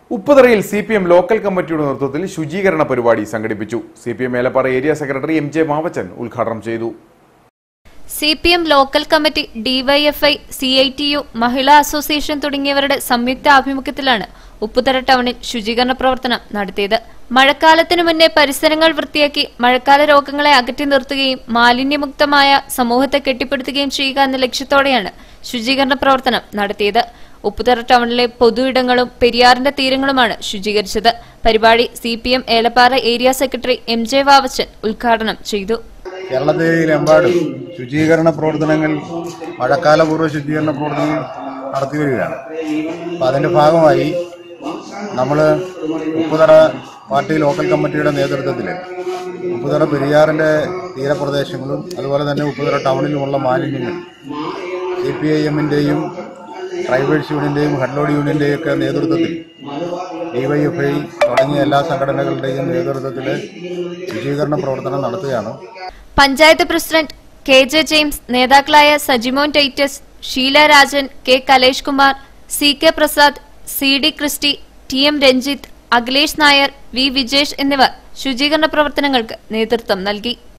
ഉപ്പുതറയിൽ C P M local കമ്മിറ്റിയുടെ നേതൃത്വത്തിൽ ശുചീകരണ പരിപാടി സംഘടിപ്പിച്ചു C P M Elappara area secretary M J Mavachan ഉദ്ഘാടനം ചെയ്തു C P M local committee DYFI C I T U Mahila association തുടങ്ങിയവരുടെ സംയുക്ത ആഭിമുഖ്യത്തിലാണ് ഉപ്പുതറ ടൗണിൽ ശുചീകരണ പ്രവർത്തനം നടത്തിയത് മഴക്കാലത്തിനു മുന്നേ പരിസരങ്ങൾ വൃത്തിയാക്കി മഴക്കാല രോഗങ്ങളെ അകറ്റി നിർത്തുകയും മാലിന്യമുക്തമായ സമൂഹത്തെ കെട്ടിപ്പടുത്തുകയും ചെയ്യുക എന്ന ലക്ഷ്യത്തോടെയാണ് ശുചീകരണ പ്രവർത്തനം നടത്തിയത് ഉപ്പുതറ ടൗണിലെ പൊതുയിടങ്ങളും പെരിയാറിന്റെ തീരങ്ങളുമാണ് ശുചീകരിച്ചത് പരിപാടി C P M Elappara area secretary M J Vavachan ഉദ്ഘാടനം ചെയ്തു കേരളത്തിലെമ്പാടും ശുചീകരണ പ്രവർത്തനങ്ങൾ മഴക്കാലപൂർവ്വ ശുചീകരണ പ്രവർത്തനങ്ങൾ നടത്തി വരികയാണ് അപ്പം അതിൻ്റെ ഭാഗമായി നമ്മൾ ഉപ്പുതറ പാർട്ടി ലോക്കൽ കമ്മിറ്റിയുടെ നേതൃത്വത്തിൽ ഉപ്പുതറ പെരിയാറിൻ്റെ തീരപ്രദേശങ്ങളും അതുപോലെ തന്നെ ഉപ്പുതറ ടൗണിലുമുള്ള മാലിന്യങ്ങൾ സി പി ഐ എമ്മിൻ്റെയും ട്രൈബേഴ്സ് യൂണിയൻ്റെയും ഹെഡ്ലോഡ് യൂണിയൻ്റെയും ഒക്കെ നേതൃത്വത്തിൽ ഡിവൈഎഫ്ഐ തുടങ്ങിയ എല്ലാ സംഘടനകളുടെയും നേതൃത്വത്തിൽ ശുചീകരണ പ്രവർത്തനം നടത്തുകയാണ് panchayat president K J James നേതാക്കളായ Sajimon Titus Sheela Rajan K Kalesh Kumar C K Prasad C D Christy T M Ranjith Akhilesh Nair V Vijesh എന്നിവർ ശുചീകരണ പ്രവർത്തനങ്ങൾക്ക് നേതൃത്വം നൽകി